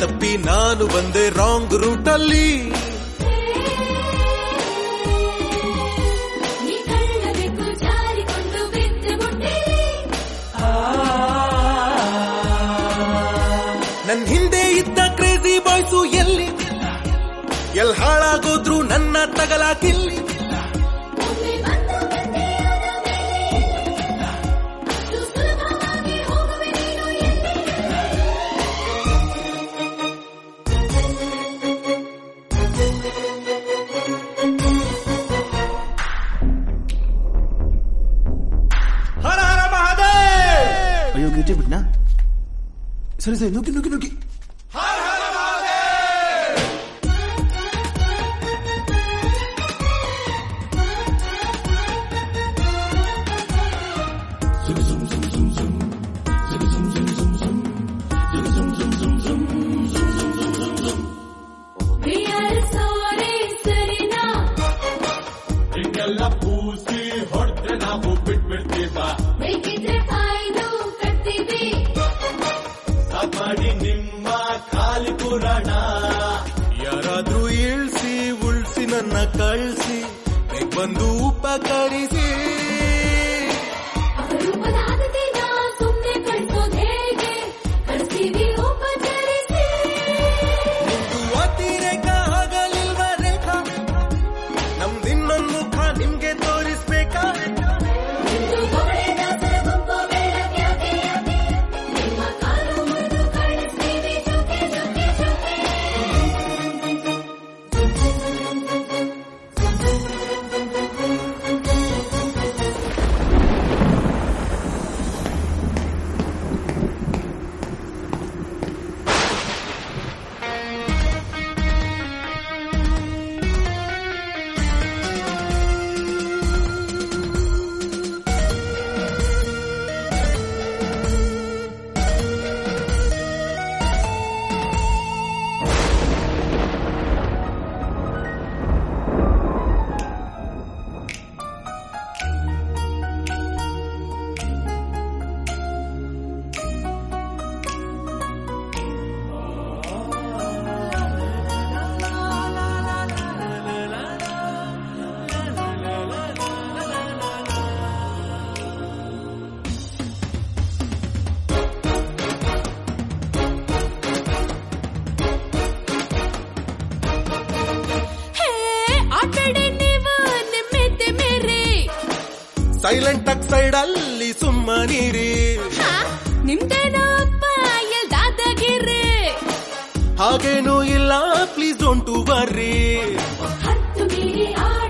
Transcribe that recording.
ತಪ್ಪಿ ನಾನು ಬಂದೆ ರಾಂಗ್ ರೂಟಲ್ಲಿ ನೀ ಕಳ್ಳಬೇಕು ಜಾರಿಕೊಂಡು ಬಿದ್ದು ಮುಟ್ಟಿರಿ ನನ್ ಹಿಂದೆ ಇದ್ದ ಕ್ರೇಜಿ ಬಾಯ್ಸು ಎಲ್ಲಿ ಎಲ್ ಹಾಳಾಗೋದ್ರು ನನ್ನ ತಗಲಾಕಿಲ್ಲಿ ಒಮ್ಮೆ ಬಂದು ಬಂದೆಯಾದ ಮೇಲೆ ಅಷ್ಟು ಸುಲಭವಾಗಿ ಹೋಗುವೆ ನೀನು ಎಲ್ಲಿ ಹರ ಹರ ಮಹಾದೇವ್ ಅಯ್ಯೋ ಗಿಟ್ಟಿ ಬಿಟ್ನಾ ಸರಿ ಸರಿ ನುಗ್ಗಿ ನುಗ್ಗಿ ನುಗ್ಗಿ We are sorry ಸರಿನಾ ಬೇಕಿದ್ರೆ ಫೈನು ಕಟ್ತೀವಿ ಯಾರಾದ್ರೂ ಇಳ್ಸಿ ಉಳ್ಸಿ ನನ್ನ ಕಳ್ಸಿ ಬೇಗ ಬಂದು ಉಪಕರಿಸಿ ಅಪರೂಪದ ಅತಿಥಿನ ಸುಮ್ನೆ ಕಳ್ಸೋದ್ ಹೇಗೆ ಕಳ್ಸ್ತೀವಿ ಉಪಚರಿಸಿ ನಿಮ್ದು ಅತಿರೇಕ ಆಗಲಿಲ್ವ ರೇಖಾ ನಮ್ದಿನ್ನೊಂದು ಮುಖ ನಿಮ್ಗೆ ತೋರಿಸ್ಬೇಕಾ ನಿಮ್ದು ಹೊಗಳಿದ ಸರಗುಂಪು ಬೆಳ್ಳಕ್ಯಾಕೆ ಯಾಕೆ ನಿಮ್ಮ ಕಾಲು ಮುರಿದು ಕಳಿಸ್ತೀವಿ ಚುಕ್ಕೆ ಚುಕ್ಕೆ ಚುಕ್ಕೆ ಹೇ ಆಟಡೆ ನೀವು ನಿಮ್ಮೆತ್ತೆ ಮೇರೆ ಸೈಲೆಂಟ್ ಆಗಿ ಸೈಡ್ ಅಲ್ಲಿ ಸುಮ್ಮನಿರಿ ಹಾ ನಿಮ್ದೇನೋ ಅಪ್ಪ ಎಲ್ದಾದಗಿರಿ ಹಾಗೇನೂ ಇಲ್ಲ ಪ್ಲೀಸ್ ಡೋಂಟ್ ವರ್ರಿ ಹತ್ತು ಮೀರಿ ಆ